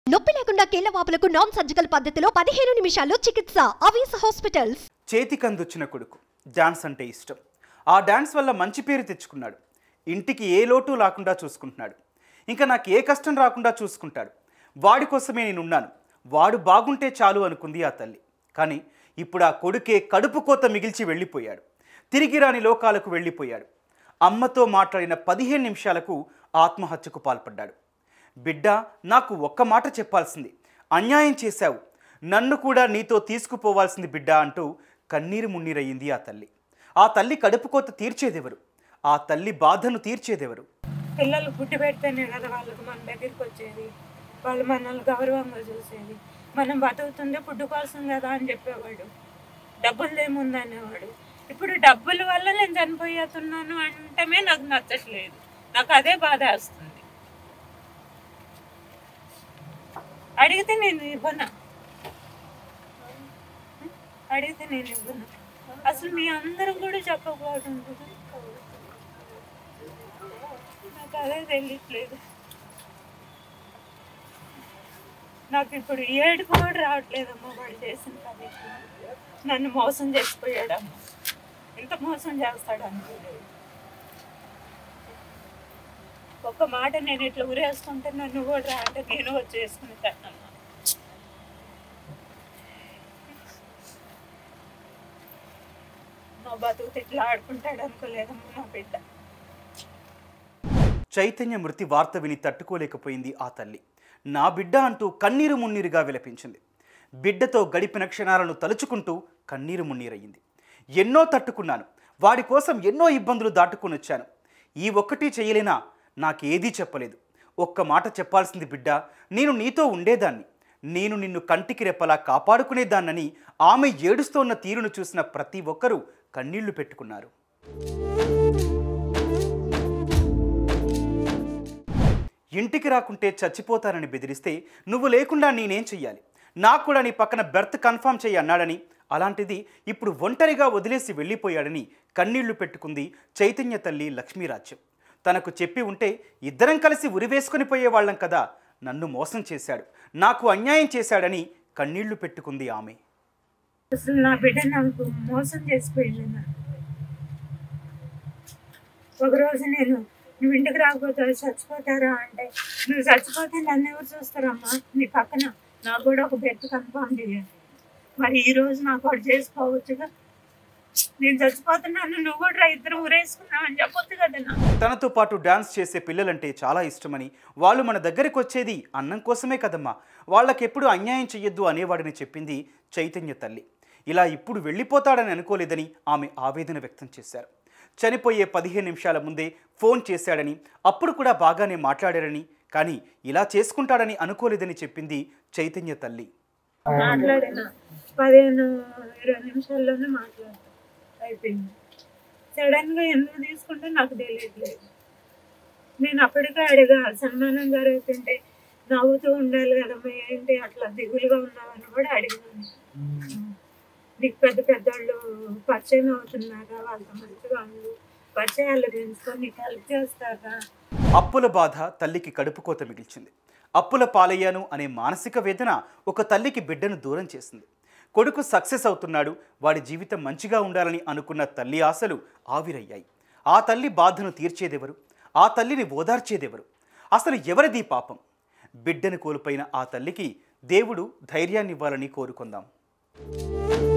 నొప్పి లేకుండా కీళ్ల వాపులకు నాన్ సర్జికల్ పద్ధతిలో పదిహేను నిమిషాల్లో చికిత్స అవీస్ హాస్పిటల్స్ చేతికందొచ్చిన కొడుకు డాన్స్ అంటే ఇష్టం ఆ డాన్స్ వల్ల మంచి పేరు తెచ్చుకున్నాడు ఇంటికి ఏ లోటు లేకుండా చూసుకుంటున్నాడు ఇంకా నాకు ఏ కష్టం రాకుండా చూసుకుంటాడు వాడి కోసమే నేనున్నాను వాడు బాగుంటే చాలు అనుకుంది ఆ తల్లి కానీ ఇప్పుడు ఆ కొడుకే కడుపు కోత మిగిల్చి వెళ్ళిపోయాడు తిరిగి రాని లోకాలకు వెళ్ళిపోయాడు అమ్మతో మాట్లాడిన పదిహేను నిమిషాలకు ఆత్మహత్యకు పాల్పడ్డాడు బిడ్డ నాకు ఒక్క మాట చెప్పాల్సింది అన్యాయం చేశావు నన్ను కూడా నీతో తీసుకుపోవాల్సింది బిడ్డ అంటూ కన్నీరు మున్నీరయ్యింది ఆ తల్లి ఆ తల్లి కడుపు కోత తీర్చేదెవరు ఆ తల్లి బాధను తీర్చేదెవరు పిల్లలు పుట్టి పెడితేనే కదా వాళ్ళకి మన దగ్గరికి వచ్చేది వాళ్ళు మనల్ని గౌరవంగా చూసేది మనం బతుకుతుంది పుట్టు కోసం కదా అని చెప్పేవాడు డబ్బులు ఏముంది అనేవాడు ఇప్పుడు డబ్బుల వల్ల నేను చనిపోయేస్తున్నాను అంటమే నాకు నచ్చట్లేదు నాకు అదే బాధ వస్తుంది అడిగితే నేను ఇవ్వను అడిగితే నేను ఇవ్వను అసలు మీ అందరం కూడా చెప్పకపోవడం కదా. నాకు అదే తెలియట్లేదు నాకు ఇప్పుడు ఏడుపు కూడా రావట్లేదమ్మా వాడు చేసిన పని నన్ను మోసం చేసిపోయాడమ్మా ఎంత మోసం చేస్తాడు అనుకోలేదు ఒక్క మాట నేను ఇట్లా ఊరేస్తుంటే నన్ను కూడా రా అంటే నేను వచ్చి వేసుకుంటానమ్మా నా బతుకుతే ఇట్లా ఆడుకుంటాడు అనుకోలేదమ్మా నా బిడ్డ చైతన్య మృతి వార్త విని తట్టుకోలేకపోయింది ఆ తల్లి నా బిడ్డ అంటూ కన్నీరు మున్నీరుగా విలపించింది బిడ్డతో గడిపిన క్షణాలను తలుచుకుంటూ కన్నీరు మున్నీరయ్యింది ఎన్నో తట్టుకున్నాను వాడి కోసం ఎన్నో ఇబ్బందులు దాటుకుని వచ్చాను ఈ ఒక్కటి చేయలేనా నాకేదీ చెప్పలేదు ఒక్క మాట చెప్పాల్సింది బిడ్డ నేను నీతో ఉండేదాన్ని నేను నిన్ను కంటికి రెప్పలా కాపాడుకునేదాన్నని ఆమె ఏడుస్తోన్న తీరును చూసిన ప్రతి ఒక్కరూ కన్నీళ్లు పెట్టుకున్నారు ఇంటికి రాకుంటే చచ్చిపోతానని బెదిరిస్తే నువ్వు లేకుండా నేనేం చెయ్యాలి నాకు కూడా నీ పక్కన బెర్త్ కన్ఫర్మ్ చెయ్యి అన్నాడని అలాంటిది ఇప్పుడు ఒంటరిగా వదిలేసి వెళ్ళిపోయాడని కన్నీళ్లు పెట్టుకుంది చైతన్య తల్లి లక్ష్మీరాజ్యం తనకు చెప్పి ఉంటే ఇద్దరం కలిసి ఉరివేసుకొని పోయేవాళ్ళం కదా నన్ను మోసం చేశాడు నాకు అన్యాయం చేశాడని కన్నీళ్లు పెట్టుకుంది ఆమె అసలు నా బిడ్డ నాకు మోసం చేసిపోయింది నా. ఒకరోజు నేను నువ్వు ఇంటికి రాకపోతే వాళ్ళు చచ్చిపోతారా అంటే నువ్వు చచ్చిపోతే నన్ను ఎవరు చూస్తారమ్మా నీ పక్కన నాకు కూడా ఒక బెడ్ కన్ఫర్మ్ చేయాలి మరి ఈ రోజు నాకు వాడు చేసుకోవచ్చుగా నేను చచ్చిపోతున్నాను నువ్వు కూడా రా, ఇద్దరు ఊరేసుకున్నావు అని చెప్పొచ్చు కదా నా తనతో పాటు డాన్స్ చేసే పిల్లలంటే చాలా ఇష్టమని వాళ్ళు మన దగ్గరికి వచ్చేది అన్నం కోసమే కదమ్మా వాళ్ళకెప్పుడు అన్యాయం చెయ్యొద్దు అనేవాడని చెప్పింది చైతన్య తల్లి ఇలా ఇప్పుడు వెళ్ళిపోతాడని అనుకోలేదని ఆమె ఆవేదన వ్యక్తం చేశారు చనిపోయే పదిహేను నిమిషాల ముందే ఫోన్ చేశాడని అప్పుడు కూడా బాగానే మాట్లాడారని కానీ ఇలా చేసుకుంటాడని అనుకోలేదని చెప్పింది చైతన్య తల్లి మాట్లాడిన పదిహేను ఇరవై నిమిషాల్లోనే మాట్లాడతా అయిపోయింది సడన్ గా ఎందుకు తీసుకుంటే నాకు తెలియట్లేదు నేను అప్పటికే అడిగా సన్మానం జరుగుతుంటే నవ్వుతూ ఉండాలి కదమ్మా ఏంటి అట్లా దిగులుగా ఉన్నావని కూడా అడిగాను నీకు పెద్ద పెద్దోళ్ళు పరిచయం అవుతున్నారా వాళ్ళతో మంచిగా ఉండు పరిచయాలు పెంచుకొని నీకు హెల్ప్ చేస్తారా అప్పుల బాధ తల్లికి కడుపు కోత మిగిల్చింది అప్పుల పాలయ్యాను అనే మానసిక వేదన ఒక తల్లికి బిడ్డను దూరం చేసింది కొడుకు సక్సెస్ అవుతున్నాడు వాడి జీవితం మంచిగా ఉండాలని అనుకున్న తల్లి ఆశలు ఆవిరయ్యాయి ఆ తల్లి బాధను తీర్చేదెవరు ఆ తల్లిని ఓదార్చేదెవరు అసలు ఎవరిది పాపం బిడ్డను కోల్పోయిన ఆ తల్లికి దేవుడు ధైర్యాన్ని ఇవ్వాలని కోరుకుందాం